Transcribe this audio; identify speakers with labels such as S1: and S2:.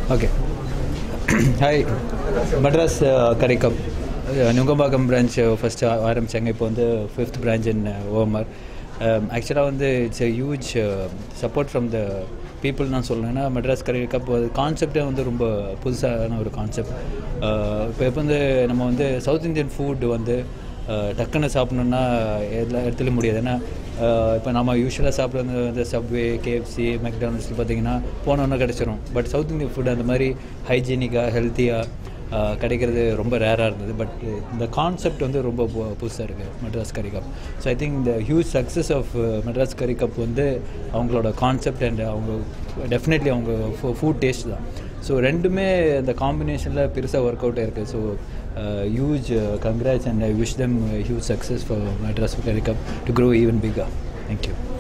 S1: okay hi Madras curry cup Nungambakkam branch first ஆரம்பித்தாங்க இப்போ வந்து ஃபிஃப்த் பிரான்ச் இன் ஓஎம்ஆர் ஆக்சுவலாக வந்து it's a huge support from the people நான் சொல்லணும்னா மெட்ராஸ் கரி கப் கான்செப்டே வந்து ரொம்ப புதுசான ஒரு கான்செப்ட் இப்போ இப்போ வந்து நம்ம வந்து சவுத் இந்தியன் ஃபுட் வந்து அஹ், டக்குன்னு சாப்பிட்ணுன்னா எல்லா இடத்துலையும் முடியாது ஏன்னா இப்போ நம்ம யூஸ்வலாக சாப்பிட்றது வந்து சப்வே கேஎஃப்சி மெக்டானல்ஸில் பார்த்தீங்கன்னா போனோன்னா கிடச்சிரும் பட் சவுத் இந்தியன் ஃபுட் அந்த மாதிரி ஹைஜீனிக்காக ஹெல்த்தியாக கிடைக்கிறது ரொம்ப ரேராக இருந்தது பட் இந்த கான்செப்ட் வந்து ரொம்ப புதுசாக இருக்குது Madras curry cup so I think இந்த huge success of Madras curry cup வந்து அவங்களோட கான்செப்ட் அண்ட் அவங்க டெஃபினெட்லி அவங்க ஃபுட் டேஸ்ட் தான் ஸோ ரெண்டுமே இந்த காம்பினேஷனில் பெருசாக ஒர்க் அவுட் இருக்குது so huge congrats and I wish them huge success for Madras curry cup to grow even bigger thank you